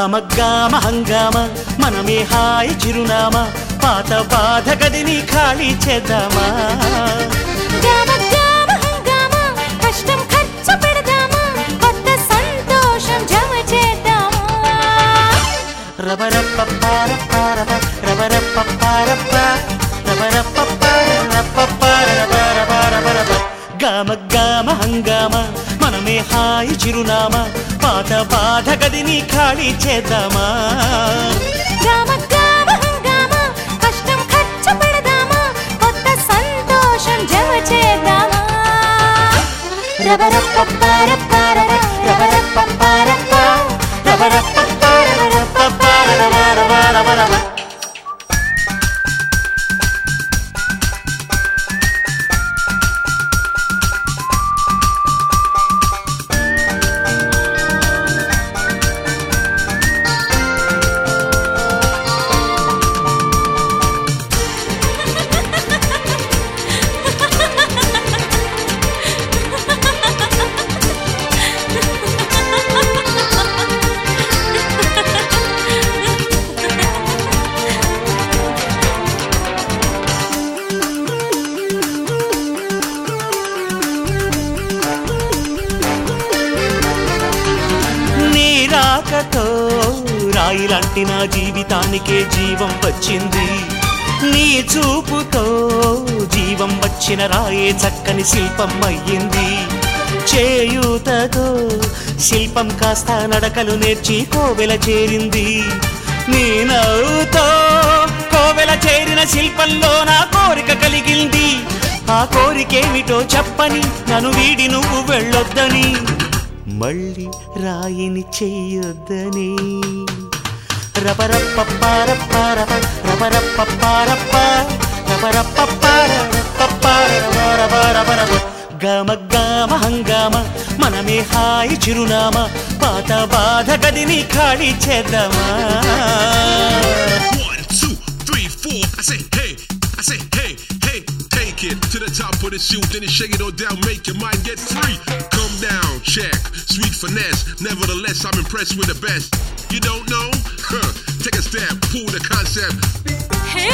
గామ గామ హంగామ మనమే హాయి చిరునామా పాత బాధ గదిని ఖాళీ చేద్దామా గామ గామ హంగామ కష్టం ఖర్చు పెడదామా కొత్త సంతోషం జమ చేద్దామా రబరప్పపారపారప, రబరప్పపారప, రబరప్పపారపపారపపారపరపరపరప. గామ గామ హంగామ మనమే హాయి చిరునామా పాత బాధ గదిని ఖాళీ చేద్దామా గామ గామ హంగామ కష్టం ఖర్చు పెడదామా కొత్త సంతోషం జమ చేద్దామా రబరప్పపారపారప, రబరప్పపారప, రబరప్పపారపపారపపారపరపరపరప. నీ రాకతో రాయిలాంటి నా జీవితానికే జీవం వచ్చింది నీ చూపుతో జీవం వచ్చిన రాయే చక్కని శిల్పం అయ్యింది చేయూతతో శిల్పం కాస్త నడకలు నేర్చి కోవెల చేరింది నీ నవ్వుతో కోవెల చేరిన శిల్పంలో నా కోరిక కలిగింది ఆ కోరికేమిటో చెప్పని నన్ను వీడి నువ్వు వెళ్ళొద్దని మళ్ళీ రాయిని చెయ్యొద్దని రబరప్పపారపారప, రబరప్పపారప, రబరప్పపారపపారపపారపరపరపరప. గమ గమ హంగామ మనమే హాయి చిరునామా పాత బాధ గదిని ఖాళీ చేద్దామా One, two, three, four. I say hey, I say hey, hey, take it to the top of the shoot, then you shake it all down, make your mind get free. Come down, check, sweet finesse. Nevertheless, I'm impressed with the best. You don't know? Huh. Take a step, pull the concept. హే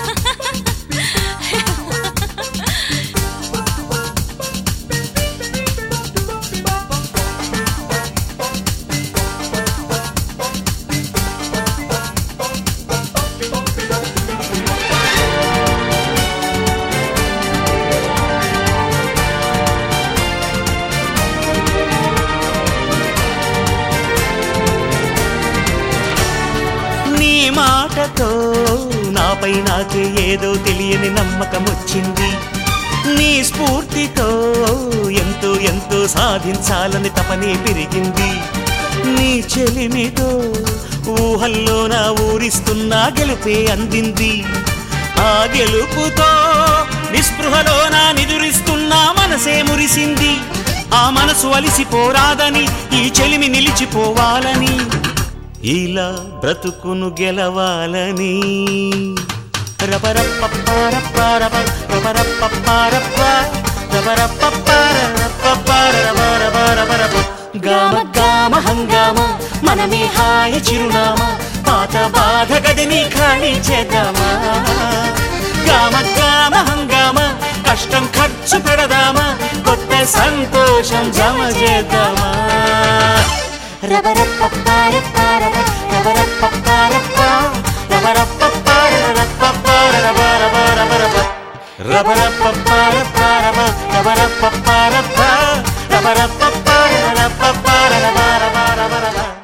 నీ మాటతో నాపై నాకే ఏదో తెలియని నమ్మకం వచ్చింది నీ స్ఫూర్తితో ఎంతో ఎంతో సాధించాలని తపనే పెరిగింది నీ చెలిమితో ఊహల్లో నా ఊరిస్తున్నా గెలుపే అందింది ఆ గెలుపుతో నిస్పృహలో నా నిదురిస్తున్నా మనసే మురిసింది ఆ మనసు అలిసిపోరాదని ఈ చెలిమి నిలిచిపోవాలని ఇలా బ్రతుకును గెలవాలని రబరప్పపారపారప, రబరప్పపారప, రబరప్పపారపపారపపారపరపరపరప. గామ గామ హంగామ మనమే హాయి చిరునామా పాత బాధ గదిని ఖాళీ చేద్దామా గామ గామ హంగామ కష్టం ఖర్చు పెడదామా కొత్త సంతోషం జమ చేద్దామా రబరప్పపారపారప, రబరప్పపారప, రబరప్పపారపపారపపారపరపరపరప. రబరప్పపారపారప, రబరప్పపారప, రబరప్పపారపపారపపారపరపరపరప.